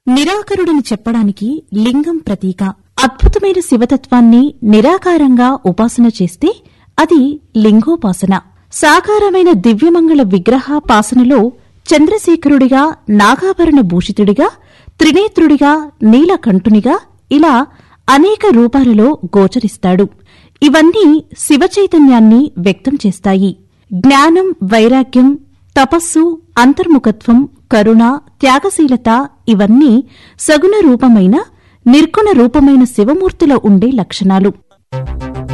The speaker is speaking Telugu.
నిరాకరుడని చెప్పడానికి లింగం ప్రతీక అద్భుతమైన శివతత్వాన్ని నిరాకారంగా ఉపాసన చేస్తే అది లింగోపాసన సాకారమైన దివ్యమంగళ విగ్రహ పాసనలో చంద్రశేఖరుడిగా నాగాభరణ భూషితుడిగా త్రినేత్రుడిగా నీలకంఠునిగా ఇలా అనేక రూపాలలో గోచరిస్తాడు ఇవన్నీ శివచైతన్యాన్ని వ్యక్తం చేస్తాయి జ్ఞానం వైరాగ్యం తపస్సు అంతర్ముఖత్వం కరుణ త్యాగశీలత ఇవన్నీ సగుణ రూపమైన నిర్గుణ రూపమైన శివమూర్తిలో ఉండే లక్షణాలు